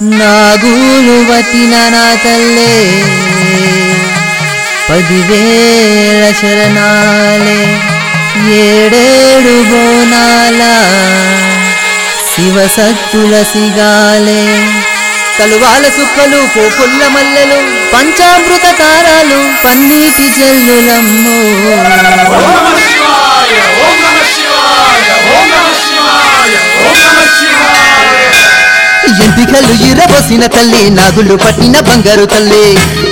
నాగూలు వటిన నా తల్లే పదివేల శరణాలే ఏడేడు బోనాల శివసత్తుల సిగాలే కలువాల సుక్కలు కోకుల్ల మల్లెలు పంచామృత తారాలు పన్నీటి జల్లులమ్మో ఓం నమః శివాయ ఓం నమః శివాయ ఓం నమః శివాయ ఓం నమః శివాయ ఎంపికలు ఇరబోసిన తల్లి నాగులు పట్టిన బంగారు తల్లి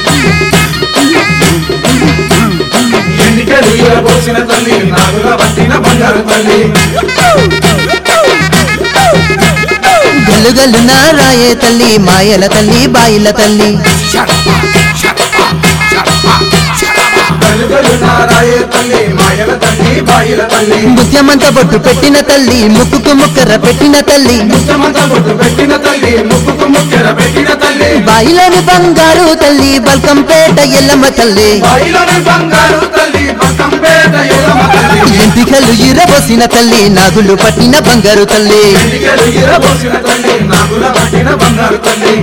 ఎన్నికలు ఇరబోసిన తల్లి నాగుల పట్టిన బంగారు తల్లి గల్లుగల్లు నారాయే తల్లి మాయల తల్లి బాయిల తల్లి కలుగలు నారాయ తల్లి మాయల తల్లి బాయిల తల్లి ముత్యమంత బొట్టు పెట్టిన తల్లి ముక్కుకు ముక్కర పెట్టిన తల్లి ముచ్చమంత బొట్టు పెట్టిన తల్లి ముక్కుకు ముక్కెర పెట్టిన తల్లి బాయిలోని బంగారు తల్లి బల్కంపేట ఎల్లమ్మ తల్లి బాయిలోని బంగారు తల్లి పక్కంపేట ఎల్లమ్మ తల్లి ఎంపికలు ఇరబోసిన తల్లి నాగులు పట్టిన బంగారు తల్లి ఎన్నికలు ఇరబోసిన తల్లి నాగుల పట్టిన బంగారు తల్లి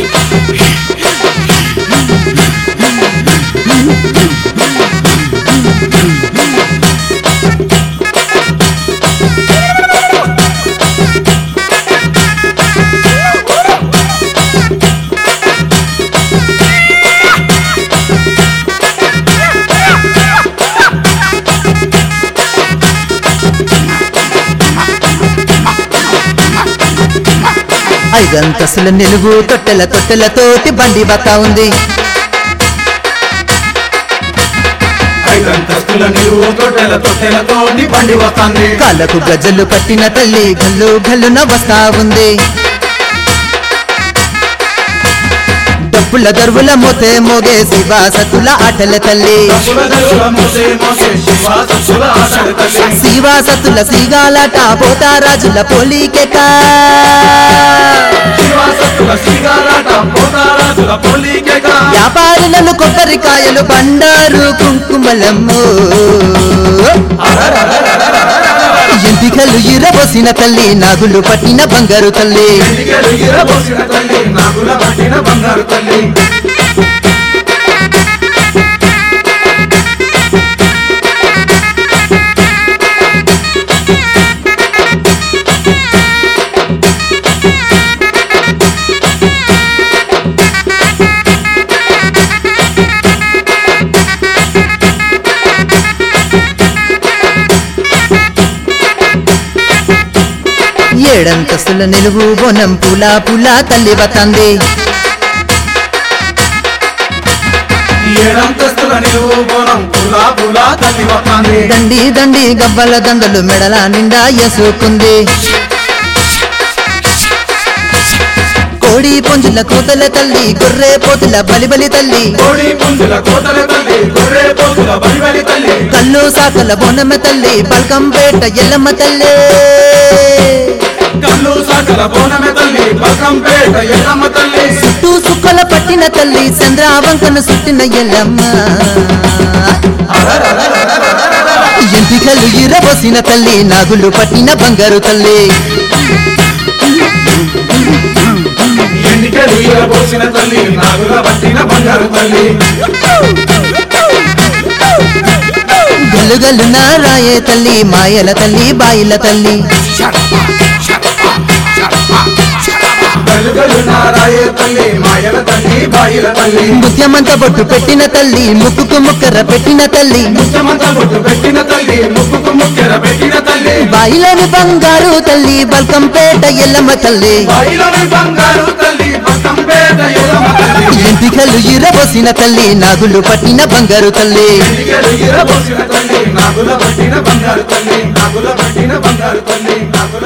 ఐదంతసుల నిలువు తొట్టెల తొట్టెలతోటి బండి బతా ఉంది ఐదంతస్తుల నిలువు తొట్టెల తొట్టెలతో బండి వస్తుంది కాళ్ళకు గజ్జలు కట్టిన తల్లి గల్లు గల్లున వస్తా ఉంది డప్పుల దరువుల మోతే మోగే శివ సతుల ఆటల తల్లి సత్తుల దరువుల మోసే మోసే శివ సత్తుల ఆశల తల్లి శివ సతుల సీగాలట పోతారాజుల పోలికెట శివ సత్తుల శ్రీగారాట పోతారాజుల పోలికెగా వ్యాపారులను కొబ్బరికాయలు బండారు కుంకుమలమ్మో ఎంపికలు ఇరబోసిన తల్లి నాగులు పట్టిన బంగారు తల్లి ఎన్నికలు ఇరబోసిన తల్లి నాగుల పట్టిన బంగారు తల్లి ఏడంతస్తుల నిలువు బోనం పూల పూల తల్లి బతంది ఏడంతస్తుల నిలువు బోనం పులా పులా తల్లి వస్తుంది దండి దండి గవ్వల దండలు మెడల నిండా ఎసుకుంది కోడి పుంజుల కూతల తల్లి గొర్రె పోతుల బలిబలి తల్లి కోడి పుంజుల కోతల తల్లి గొర్రె పోతుల బలిబలి తల్లి కల్లు సాకల బోనమ్మ తల్లి బల్కంపేట ఎల్లమ్మ తల్లి కల్లు సకల బోనమె తల్లి పకంపేట ఎల్లమ్మ తల్లి చుట్టూ సుక్కల పట్టిన తల్లి చంద్రావంకను సుట్టిన ఎల్లమ్మ ఎంపికలు ఇరబోసిన తల్లి నాగులు పట్టిన బంగారు తల్లి ఎన్నికలు ఇరబోసిన తల్లి నాగుల పట్టిన బంగారు తల్లి గల్లుగల్లు నారాయే తల్లి మాయల తల్లి బాయిల తల్లి కలుగలు నారాయ తల్లి మాయల తల్లి బాయిల తల్లి ముత్యమంత బొట్టు పెట్టిన తల్లి ముక్కుకు ముక్కర పెట్టిన తల్లి ముఖ్యమంత బొట్టు పెట్టిన తల్లి ముక్కుకు ముక్కెర పెట్టిన తల్లి బాయిలోని బంగారు తల్లి బల్కంపేట ఎల్లమ్మ తల్లి బాయిలోని బంగారు తల్లి పక్కంపేట ఎల్లమ్మ తల్లి ఎంపికలు ఇరబోసిన తల్లి నాగులు పట్టిన బంగారు తల్లి ఎన్నికలు ఇరబోసిన తల్లి నాగుల పట్టిన బంగారు తల్లి నాగుల పట్టిన బంగారు తల్లి నాగుల